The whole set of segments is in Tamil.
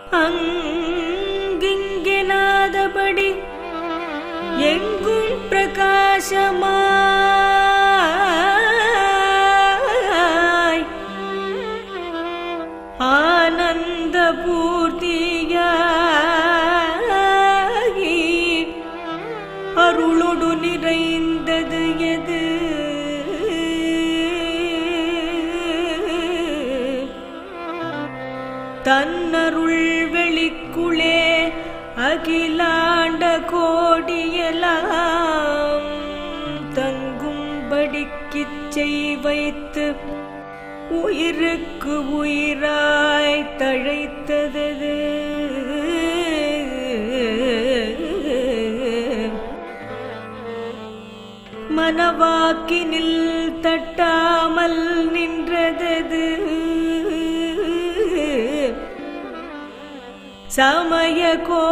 அங்கிங்கெனாதபடி எங்கும் பிரகாசமாய் ஆனந்த பூர்த்தியாகி அருளொடு நிறைந்தது எது தன்னருள் வெளிக்குளே அகிலாண்ட கோடியெல்லாம் தங்கும்படிக்குச் செய்வைத்து உயிருக்கு உயிராய் தழைத்தது மனவாக்கினில் தட்டாமல் நின்றதது சமய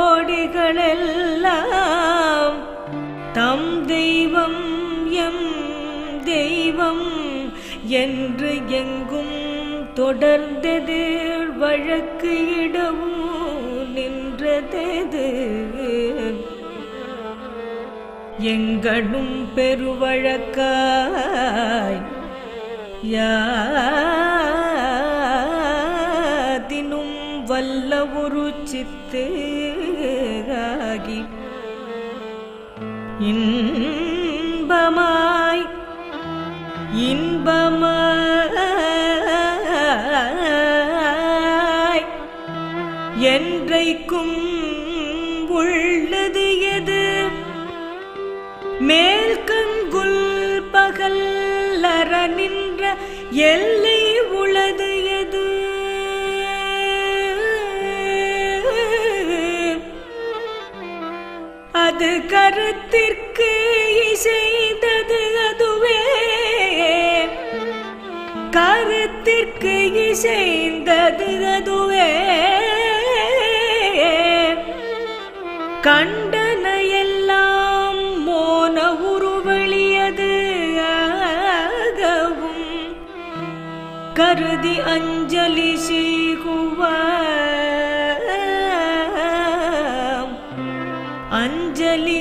கோடிகளெல்லாம் தம் தெய்வம் எம் தெய்வம் என்று எங்கும் தொடர்ந்தது வழக்கு இடவும் நின்றதது எங்களும் பெருவழக்காய் யாதினும் வல்ல ஒரு சித்து ஆகி இன்பமாய் இன்பமாய் என்றைக்கும் உள்ளது எது மேல் கங்குல் பகல் அற நின்ற எல்லை உளது எது அது கருத்திற்கு இசைந்தது அதுவே கருத்திற்கு இசைந்தது அதுவே கண்டன எல்லாம் மோன உருவழியது ஆகவும் கருதி அஞ்சலி செய்குவாம் அஞ்சலி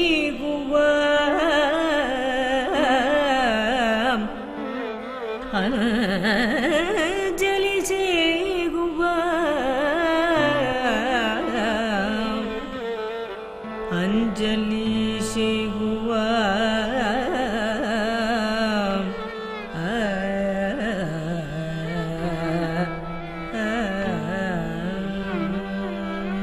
செய்குவாம் அஞ்சலி செய்குவாம் அஞ்சலி செய்குவாம் ஆ, ஆ, ஆ.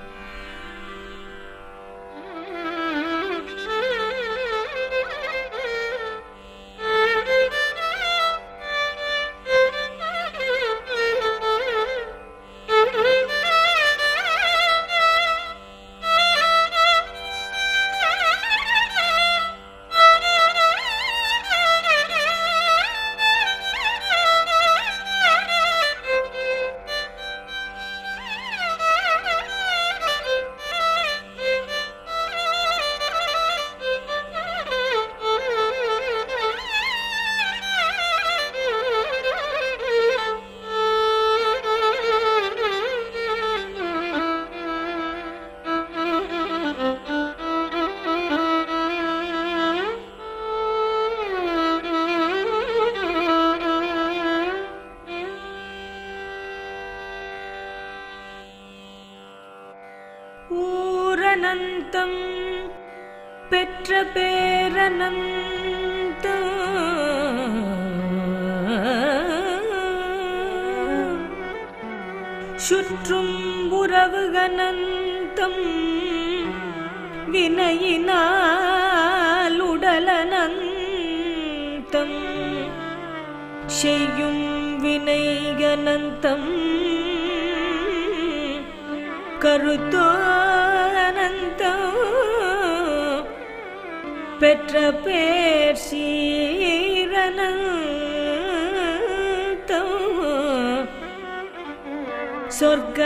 ஊரனந்தம் பெற்ற பேரனந்தம் சுற்றும் உறவுகனந்தம் வினையினால் உடலனந்தம் செய்யும் வினைகனந்தம் கருத்தோ அனந்தம் பெற்ற பேர் சீரனந்தம் சொர்க்க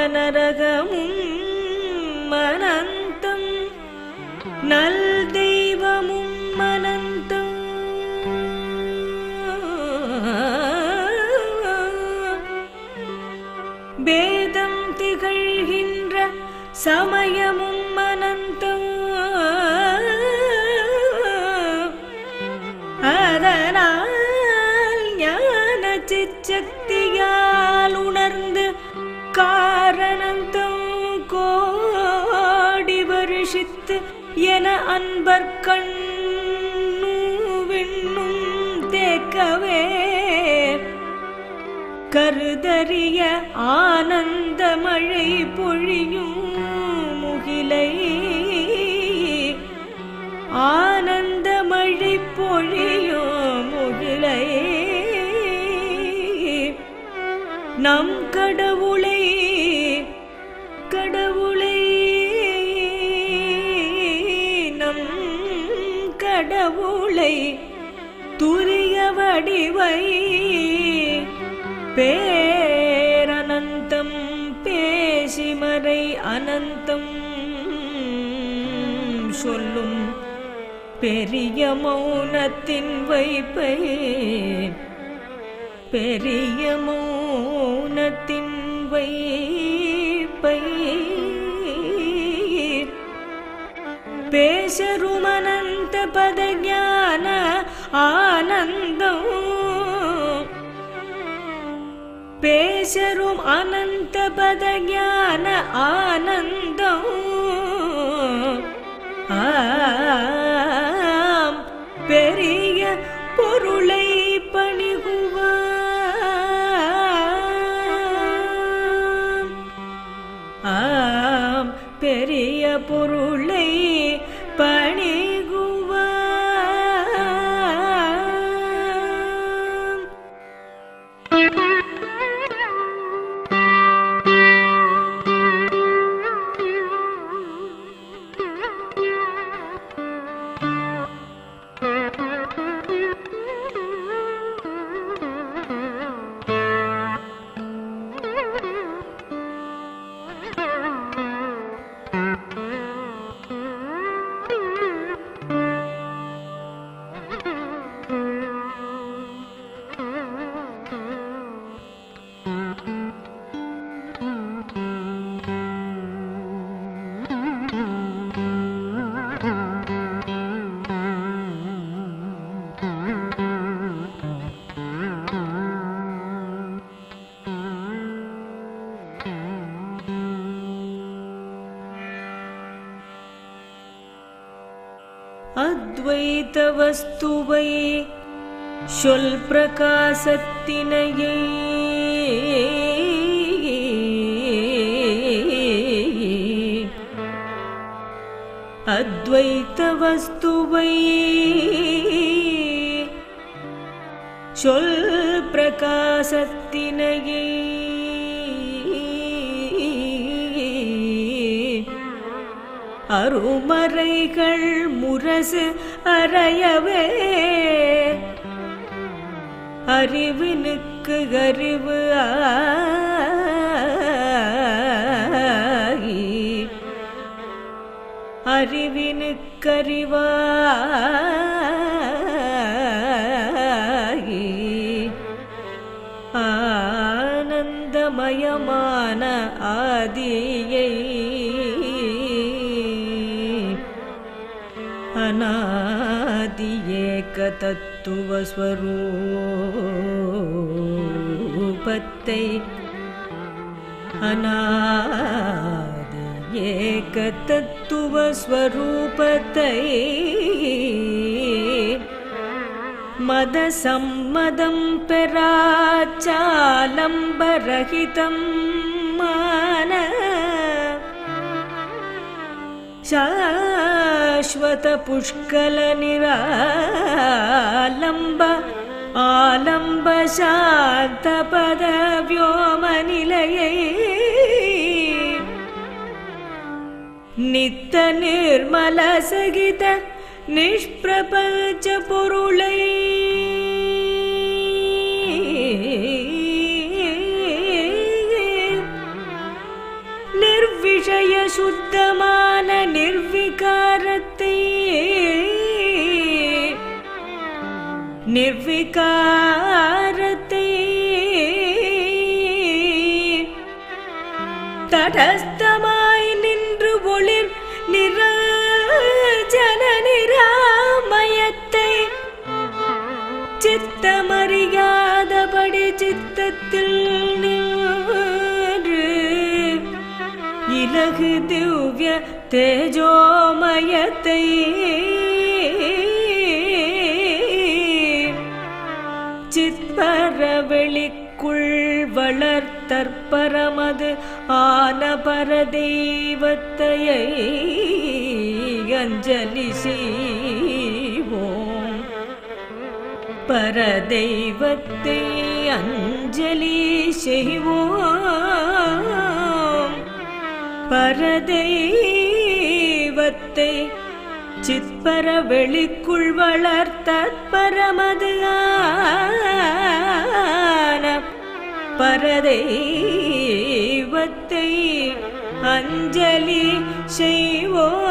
நரகமும் அனந்தம் நல் தெய்வமும் அனந்தம் பேதம் திகழ்கின்ற சமயமும் அனந்தம் அதனால் ஞான சிச்சக்தியால் உணர்ந்து காரணந்தம் கோடி வருஷித்து என அன்பர் கண்ணும் விண்ணும் தேக்கவே கருதறிய ஆனந்த மழை பொழியும் முகிலை ஆனந்த மழை பொழியும் முகிலை நம் கடவுளை கடவுளை நம் கடவுளை துரிய வடிவை பேரனந்தம் பேசிமறை அனந்தம் சொல்லும் பெரிய மௌனத்தின் வைப்பை பெரிய மௌனத்தின் வைப்பை பேசரும் அனந்த பதஞான ஆனந்தம் பேசரும் அனந்த பதஞான ஆனந்தம் ஆம் பெரிய பொருளை பணிகுவான் ஆம் பெரிய பொருளை பணிகுவான் அத்வைத வஸ்துவை சொல் பிரகாசத்தினையே அத்வைத வஸ்துவை சொல் பிரகாசத்தினையே அருமறைகள் முரசு அறையவே அறிவினுக்கு அறிவு ஆகி அறிவினுக்கறிவாகி ஆனந்தமயமான ஆதியை அநாதி ஏக தத்துவ ஸ்வரூபத்தை அநாதி ஏக தத்துவ ஸ்வரூபத்தை மத சம்மதம் பெறாச்சாலம்பரகிதம் மான ಶಾಶ್ವತ ಪುಷ್ಕಲ ನಿರಾಲಂಬ ಆಲಂಬ ಶಾಂತ ಪದ ವ್ಯೋಮ ನಿಲಯೈ ನಿತ್ತ ನಿರ್ಮಲ ಸಗಿತ ನಿಷ್ಪ್ರಪಂಚ பொருளை நிர்விஷய சுத்தமான நிர்விகாரத்தை நிர்விகாரத்தை தடஸ்தமாய் நின்று ஒளிர் நிராஜன நிராமயத்தை சித்தமறியாதபடி சித்தத்தில் நின்று இலகு திவ்ய தேஜோமயத்தை சித்பர வெளிக்குள் வளர்த்தற்பரமது ஆன பரதெய்வத்தையை அஞ்சலி செய்வோம் பரதெய்வத்தை அஞ்சலி செய்வோம் பரதெய்வத்தை சித்பர வெளிக்குள் வளர்த்த பரமது ஆன பரதெய்வத்தை அஞ்சலி செய்வோம்